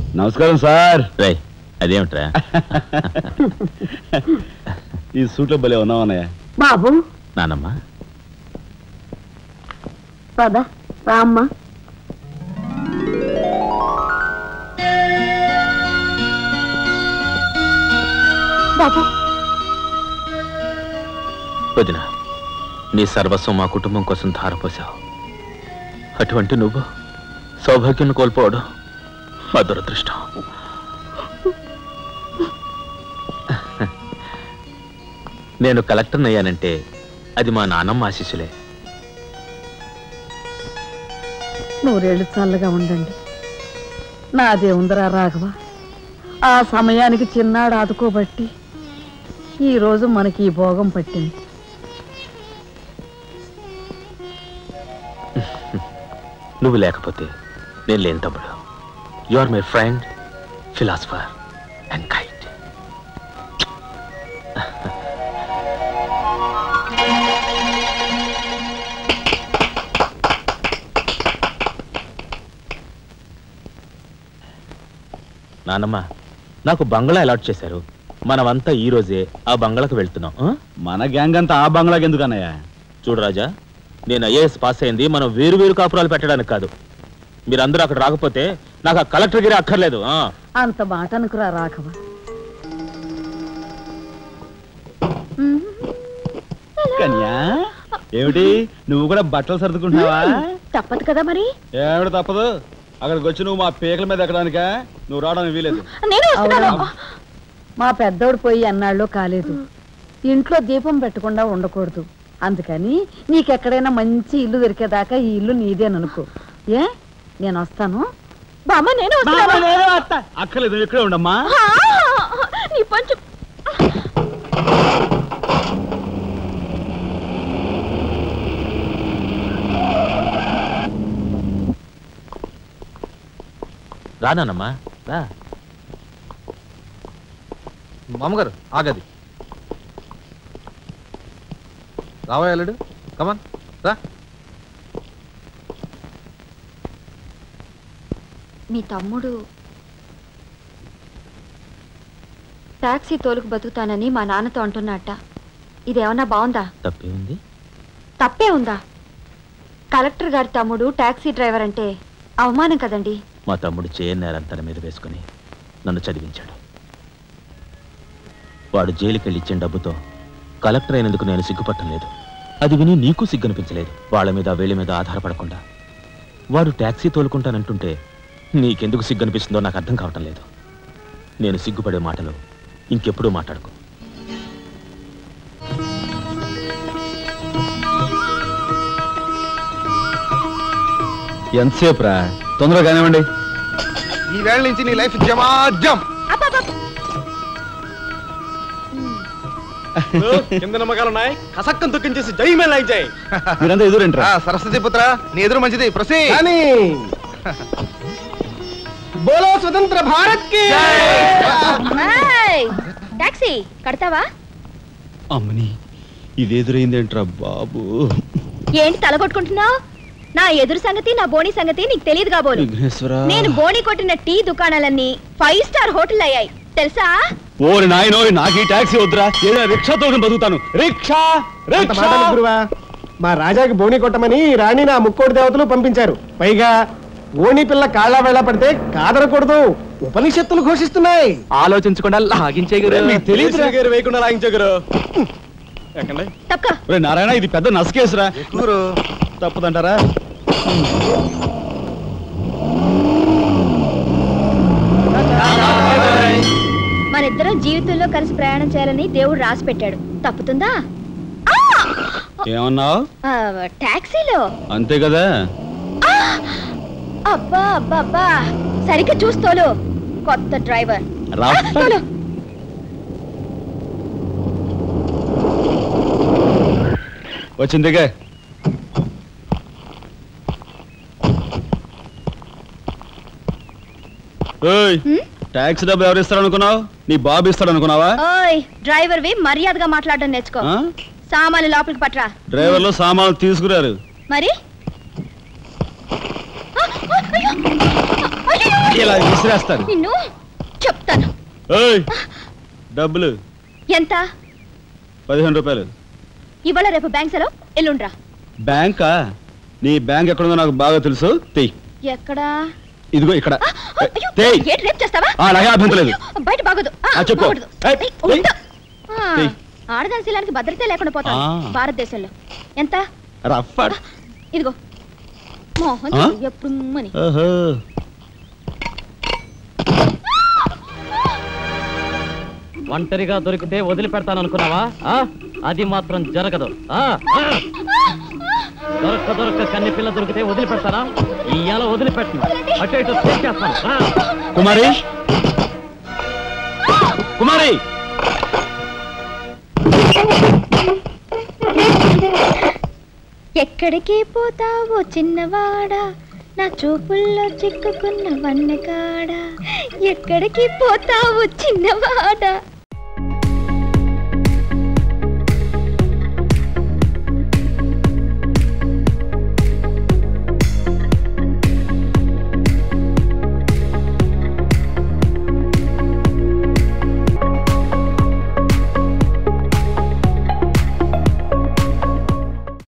నమస్కారం సార్ రై అదేమిట్రా ఈ సూట్లో భలే ఉన్నావన్నయ్య బాబు నానమ్మ పద రామ్మ బాబు వదిన నీ సర్వస్వం మా కుటుంబం కోసం ధారపోసావు అటువంటి నువ్వు సౌభాగ్యం కోల్పోవడం మా దురదృష్టం నేను కలెక్టర్ అయ్యానంటే అది మా నాన్నమ్మ ఆశీస్సులే నూరేళ్ళు చల్లగా ఉండండి నాదే ఉందరా రాఘవ ఆ సమయానికి చిన్నాడు ఆదుకోబట్టి ఈ రోజు మనకి ఈ భోగం పట్టింది నువ్వు లేకపోతే నేను లేని తమ్ముడు you are my friend philosopher and guide నానమ్మ నాకు బంగ్లా అలాట్ చేశారు మనమంతా ఈ రోజే ఆ బంగ్లాకు వెళ్తున్నాం ఆ? మన గ్యాంగ్ అంతా ఆ బంగ్లాకి ఎందుకు అన్నయ్య చూడు రాజా నేను ఐఏఎస్ పాస్ అయింది మనం వేరు వేరు కాపురాలు పెట్టడానికి కాదు మీరందరూ అక్కడ రాకపోతే నాకు ఆ కలెక్టర్ గిరి అక్కర్లేదు ఆ. అంత మాట అనుకురా రాఘవ కన్యా ఏమిటి నువ్వు కూడా బట్టలు సర్దుకుంటున్నావా తప్పదు కదా మరి ఏమిటి తప్పదు అక్కడికి వచ్చి నువ్వు మా పీకల మీద ఎక్కడానికా నువ్వు రావడానికి వీలేదు అవునా? మా పెద్దోడు పోయి అన్నాళ్ళు కాలేదు ఇంట్లో దీపం పెట్టకుండా ఉండకూడదు అందుకని నీకెక్కడైనా మంచి ఇల్లు దొరికేదాకా ఈ ఇల్లు నీదేననుకో ఏ నేను వస్తాను బామ్మ నేను అక్కర్లేదు నువ్వు ఇక్కడే ఉండమ్మా నీ పంచు రానానమ్మా రా మామగారు ఆగది రావా అల్లుడు కమాన్ రా మీ తమ్ముడు టాక్సీ తోలుకు బతుకుతానని మా నాన్నతో అంటున్నట్ట ఇదేమన్నా బాగుందా తప్పే ఉంది తప్పే ఉందా కలెక్టర్ గారి తమ్ముడు టాక్సీ డ్రైవర్ అంటే అవమానం కదండి మా తమ్ముడు చేయన్నారని తన మీద వేసుకుని నన్ను చదివించాడు వాడు జైలుకెళ్ళి ఇచ్చిన డబ్బుతో కలెక్టర్ అయినందుకు నేను సిగ్గుపట్టం లేదు అది విని నీకు సిగ్గనిపించలేదు వాళ్ళ మీద వీళ్ళ మీద ఆధారపడకుండా వాడు ట్యాక్సీ తోలుకుంటానంటుంటే నీకెందుకు సిగ్గనిపిస్తుందో నాకు అర్థం కావటం లేదు నేను సిగ్గుపడే మాటలు ఇంకెప్పుడూ మాట్లాడుకో ఎంతసేపు రా తొందరగా కానివ్వండి ఈ వేళ నుంచి నీ లైఫ్ జమాజం కింద నమ్మకాలు ఉన్నాయి కసక్కం తొక్కించేసి జై మేళ జై మీరంతా ఎదురేంట్రా ఆ, సరస్వతి పుత్ర నీ ఎదురు మంచిది ప్రసీ కానీ బోలో స్వతంత్ర భారత్ కి టాక్సీ కడతావా అమ్మని ఇది ఎదురైందేంట్రా బాబు ఏంటి తలగొట్టుకుంటున్నావు నా ఎదురు సంగతి నా బోని సంగతి నీకు తెలియదు కాబోలు విఘ్నేశ్వర నేను బోని కొట్టిన టీ దుకాణాలన్నీ ఫైవ్ స్టార్ హోటల్ అయ్యాయి తెలుసా ఓరి నాయనో నాకు ఈ టాక్సీ వద్దురా ఏదో రిక్షాతో బతుకుతాను రిక్షా అంత రిక్షా మాటలు గురువా మా రాజాకి బోని కొట్టమని రాణి నా ముక్కోటి దేవతలు పంపించారు పైగా ఓణి పిల్ల కాళ్ళ వేళ పడితే కాదనకూడదు ఉపనిషత్తులు ఘోషిస్తున్నాయి ఆలోచించకుండా లాగించే మీకు తెలియదురా గారు వేయకుండా లాగించగరు ఎక్కండి తక్క ఒరే నారాయణ ఇది పెద్ద నసకేసురా గురు తప్పదంటారా మనిద్దరం జీవితంలో కలిసి ప్రయాణం చేయాలని దేవుడు రాసి పెట్టాడు తప్పుతుందా ఏమన్నావు ఆ, టాక్సీలో అంతే కదా అబ్బా అబ్బా అబ్బా సరిగ్గా చూస్తోలు కొత్త డ్రైవర్ రా తోలు. వచ్చిందిగా ఏయ్ హ్మ్? ట్యాక్సీ డబ్బు ఎవరు ఇస్తారు అనుకున్నావు నీ బాబు ఇస్తాడు అనుకున్నావా ఓయ్ డ్రైవర్ వి మర్యాదగా మాట్లాడడం నేర్చుకో ఆ? సామాన్లు లోపలికి పట్రా డ్రైవర్లు సామాన్లు తీసుకురారు మరి ఆ, ఆ, అయ్యో! అయ్యో! ఇలా విసిరేస్తాను నిన్ను చెప్తాను ఏయ్ డబ్బులు ఎంత పదిహేను రూపాయలు ఇవాళ రేపు బ్యాంక్ సెలవు ఎల్లుండ్రా బ్యాంకా నీ బ్యాంక్ ఎక్కడుందో నాకు బాగా తెలుసు తెయ్ ఎక్కడా ఇదిగో ఇక్కడ ఆ, అయ్యో, తెయ్ ఏంటి రేపు చేస్తావా ఆ, నాకే అభ్యంతరం లేదు. అయ్యో, బయట బాగోదు ఆ, ఆ, చెప్పు. బాగోదు. ఏయ్, ఏయ్, ఏయ్. ఉండు. ఆ, ఏయ్. ఆడదాని శీలానికి భద్రత లేకుండా పోతాం ఆ. భారతదేశంలో ఎంత రఫ్ ఇదిగో మోహన్ ఆ? చూడు, ఎప్పుడు మని ఓహో ఒంటరిగా దొరికితే వదిలిపెడతాను అనుకున్నావా ఆ? అది మాత్రం జరగదు ఆ? ఆ? దొరక్క దొరక్క కన్ని పిల్ల దొరికితే వదిలిపెడతానా ఇయ్యాల వదిలిపెట్టను అటు ఇటు చేస్తాను కుమారి కుమారి ఎక్కడికి పోతావో చిన్నవాడా నా చూపుల్లో చిక్కుకున్న వన్నెకాడా ఎక్కడికి పోతావో చిన్నవాడా